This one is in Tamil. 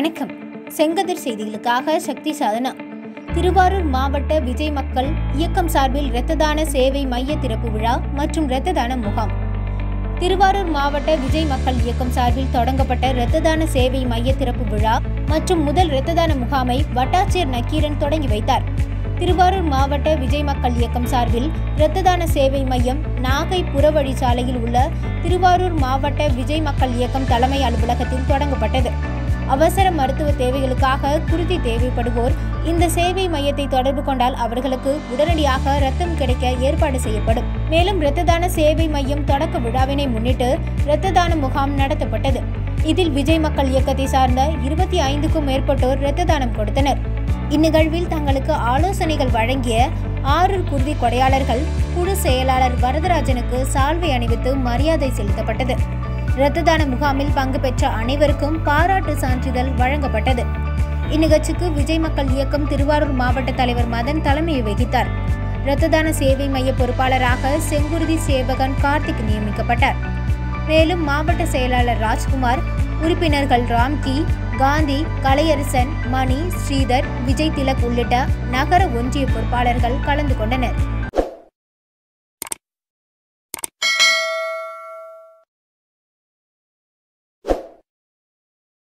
வணக்கம் செங்கதிர் செய்திகளுக்காக சக்தி சாதனா திருவாரூர் மாவட்ட விஜய் மக்கள் இயக்கம் சார்பில் இரத்த தான சேவை மைய திறப்பு விழா மற்றும் இரத்த தான முகாம் திருவாரூர் மாவட்ட விஜய் மக்கள் இயக்கம் சார்பில் தொடங்கப்பட்ட இரத்த தான சேவை மைய திறப்பு விழா மற்றும் முதல் இரத்த தான முகாமை வட்டாட்சியர் நக்கீரன் தொடங்கி வைத்தார் திருவாரூர் மாவட்ட விஜய் மக்கள் இயக்கம் சார்பில் இரத்த தான சேவை மையம் நாகை புறவழி சாலையில் உள்ள திருவாரூர் மாவட்ட விஜய் மக்கள் இயக்கம் தலைமை அலுவலகத்தில் தொடங்கப்பட்டது அவசர மருத்துவ தேவைகளுக்காக குருதி தேவைப்படுவோர் இந்த சேவை மையத்தை தொடர்பு கொண்டால் அவர்களுக்கு உடனடியாக ரத்தம் கிடைக்க ஏற்பாடு செய்யப்படும் மேலும் இரத்த தான சேவை மையம் தொடக்க விழாவினை முன்னிட்டு இரத்த தான முகாம் நடத்தப்பட்டது இதில் விஜய் மக்கள் இயக்கத்தை சார்ந்த இருபத்தி ஐந்துக்கும் மேற்பட்டோர் இரத்த தானம் கொடுத்தனர் இந்நிகழ்வில் தங்களுக்கு ஆலோசனைகள் வழங்கிய ஆரூர் குருதி கொடையாளர்கள் குழு செயலாளர் வரதராஜனுக்கு சால்வை அணிவித்து மரியாதை செலுத்தப்பட்டது இரத்த தான முகாமில் பங்கு பெற்ற அனைவருக்கும் பாராட்டு சான்றிதழ் வழங்கப்பட்டது இந்நிகழ்ச்சிக்கு விஜய் மக்கள் இயக்கம் திருவாரூர் மாவட்ட தலைவர் மதன் தலைமையை வகித்தார் இரத்த தான சேவை மைய பொறுப்பாளராக செங்குருதி சேவகன் கார்த்திக் நியமிக்கப்பட்டார் மேலும் மாவட்ட செயலாளர் ராஜ்குமார் உறுப்பினர்கள் ராம்கி காந்தி கலையரசன் மணி ஸ்ரீதர் விஜய் திலக் உள்ளிட்ட நகர ஒன்றிய பொறுப்பாளர்கள் கலந்து கொண்டனர்